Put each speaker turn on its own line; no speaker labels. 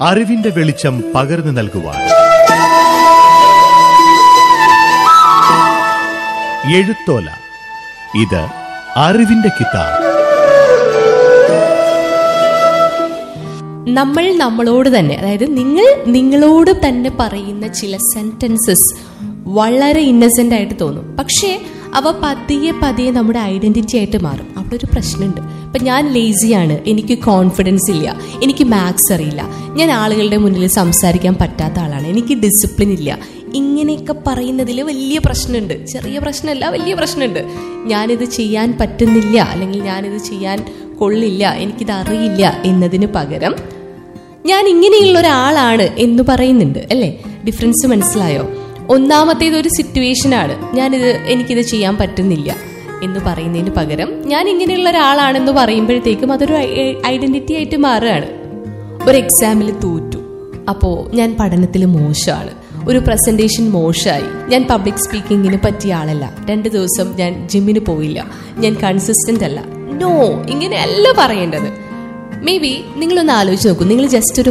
അറിവിന്റെ വെളിച്ചം പകർന്നു നൽകുവാൻ എഴുത്തോല ഇത് അറിവിന്റെ കിതാബ്
നമ്മൾ നമ്മളോട് തന്നെ അതായത് നിങ്ങൾ നിങ്ങളോട് തന്നെ പറയുന്ന ചില സെന്റൻസസ് വളരെ ഇന്നസെന്റ് ആയിട്ട് തോന്നും പക്ഷേ അവ പതിയെ പതിയെ നമ്മുടെ ഐഡന്റിറ്റി ആയിട്ട് മാറും അവിടെ ഒരു പ്രശ്നമുണ്ട് ഇപ്പൊ ഞാൻ ലേസിയാണ് എനിക്ക് കോൺഫിഡൻസ് ഇല്ല എനിക്ക് മാത്സ് അറിയില്ല ഞാൻ ആളുകളുടെ മുന്നിൽ സംസാരിക്കാൻ പറ്റാത്ത ആളാണ് എനിക്ക് ഡിസിപ്ലിൻ ഇല്ല ഇങ്ങനെയൊക്കെ പറയുന്നതിൽ വലിയ പ്രശ്നമുണ്ട് ചെറിയ പ്രശ്നമല്ല വലിയ പ്രശ്നമുണ്ട് ഞാനിത് ചെയ്യാൻ പറ്റുന്നില്ല അല്ലെങ്കിൽ ഞാനിത് ചെയ്യാൻ കൊള്ളില്ല എനിക്കിത് അറിയില്ല എന്നതിന് പകരം ഞാൻ ഇങ്ങനെയുള്ള ഒരാളാണ് എന്ന് പറയുന്നുണ്ട് അല്ലേ ഡിഫറൻസ് മനസ്സിലായോ ഒന്നാമത്തേത് ഒരു സിറ്റുവേഷൻ ആണ് ഞാനിത് എനിക്കിത് ചെയ്യാൻ പറ്റുന്നില്ല എന്ന് പറയുന്നതിന് പകരം ഞാൻ ഇങ്ങനെയുള്ള ഒരാളാണെന്ന് പറയുമ്പോഴത്തേക്കും അതൊരു ഐഡന്റിറ്റി ആയിട്ട് മാറുകയാണ് ഒരു എക്സാമിൽ തോറ്റു അപ്പോൾ ഞാൻ പഠനത്തിൽ മോശമാണ് ഒരു പ്രസന്റേഷൻ മോശമായി ഞാൻ പബ്ലിക് സ്പീക്കിങ്ങിന് പറ്റിയ ആളല്ല രണ്ട് ദിവസം ഞാൻ ജിമ്മിന് പോയില്ല ഞാൻ കൺസിസ്റ്റന്റ് അല്ല നോ ഇങ്ങനെയല്ല പറയേണ്ടത് മേ ബി നിങ്ങളൊന്ന് ആലോചിച്ച് നോക്കൂ നിങ്ങൾ ജസ്റ്റ് ഒരു